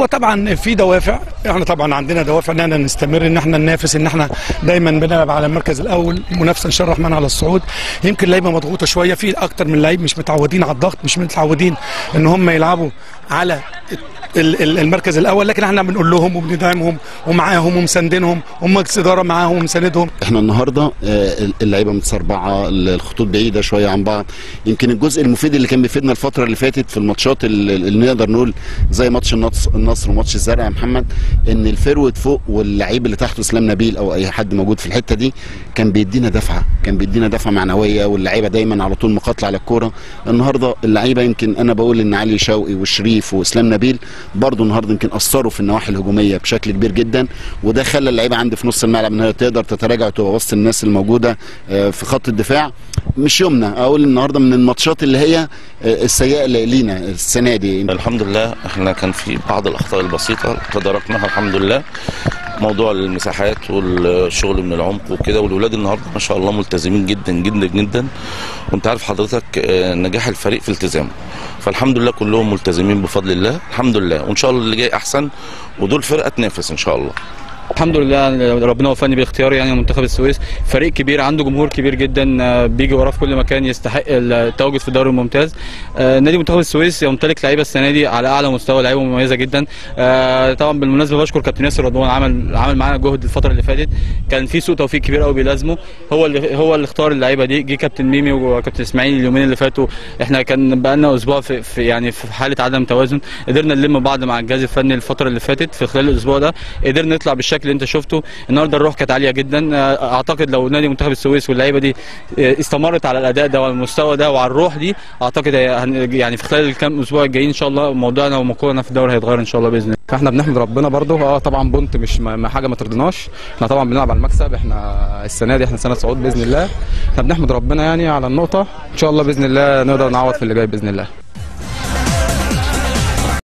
هو طبعا في دوافع احنا طبعا عندنا دوافع ان احنا نستمر ان احنا ننافس ان احنا دايما بنلعب على المركز الاول منافسه ان شاء الله الرحمن على الصعود يمكن لعيبه مضغوطه شويه في اكتر من لعيب مش متعودين على الضغط مش متعودين ان هم يلعبوا على ال- ال- المركز الاول لكن احنا بنقول لهم وبندعمهم ومعاهم ومساندينهم ومجلس اداره معاهم ومساندهم احنا النهارده آه، اللعيبه متسربعه الخطوط بعيده شويه عن بعض يمكن الجزء المفيد اللي كان بيفيدنا الفتره اللي فاتت في الماتشات اللي اللي نقدر نقول زي ماتش النصر النصر وماتش الزرقاء يا محمد ان الفيرود فوق واللعيب اللي تحته اسلام نبيل او اي حد موجود في الحته دي كان بيدينا دفعه كان بيدينا دفعه معنويه واللعيبه دايما على طول مقاتله على الكوره النهارده اللعيبه يمكن انا بقول ان علي شوقي وشريف واسلام نبيل برضو النهارده يمكن اثروا في النواحي الهجوميه بشكل كبير جدا وده خلى اللعيبه عندي في نص الملعب انها تقدر تتراجع وتبقى وسط الناس الموجوده آه، في خط الدفاع مش يومنا اقول النهارده من الماتشات اللي هي آه، السيئه اللي لينا السنه دي الحمد لله احنا كان في بعض الاخطاء البسيطه تداركناها الحمد لله موضوع المساحات والشغل من العمق وكده والولاد النهارده ما شاء الله ملتزمين جدا جدا جدا وانت عارف حضرتك آه، نجاح الفريق في التزامه فالحمد لله كلهم ملتزمين بفضل الله الحمد لله وان شاء الله اللي جاي احسن ودول فرقه تنافس ان شاء الله الحمد لله ربنا وفقني باختياري يعني منتخب السويس فريق كبير عنده جمهور كبير جدا آه، بيجي وراه في كل مكان يستحق التواجد في الدوري الممتاز آه، نادي منتخب السويس يمتلك لعيبه السنه دي على اعلى مستوى لعيبه مميزه جدا آه، طبعا بالمناسبه بشكر كابتن ياسر رضوان عمل عمل معانا جهد الفتره اللي فاتت كان في سوء توفيق كبير قوي بيلازمه هو اللي هو اللي اختار اللعيبه دي جه كابتن ميمي وكابتن اسماعيل اليومين اللي فاتوا احنا كان بقالنا اسبوع في, في يعني في حاله عدم توازن قدرنا نلم بعض مع الجهاز الفني الفتره اللي فاتت في خلال الاسبوع ده قدرنا نطلع بالشكل اللي انت شفته النهارده الروح كانت عاليه جدا آه، اعتقد لو نادي منتخب السويس واللعيبه دي آه، استمرت على الاداء ده والمستوى ده وعلى الروح دي اعتقد هي- هن- يعني في خلال الكام اسبوع الجايين ان شاء الله موضوعنا وموقعنا في الدوري هيتغير ان شاء الله باذن الله فاحنا بنحمد ربنا برضه اه طبعا بونت مش ما ما حاجه ما ترضيناش احنا طبعا بنلعب على المكسب احنا السنه دي احنا سنه صعود باذن الله احنا بنحمد ربنا يعني على النقطه ان شاء الله باذن الله نقدر نعوض في اللي جاي باذن الله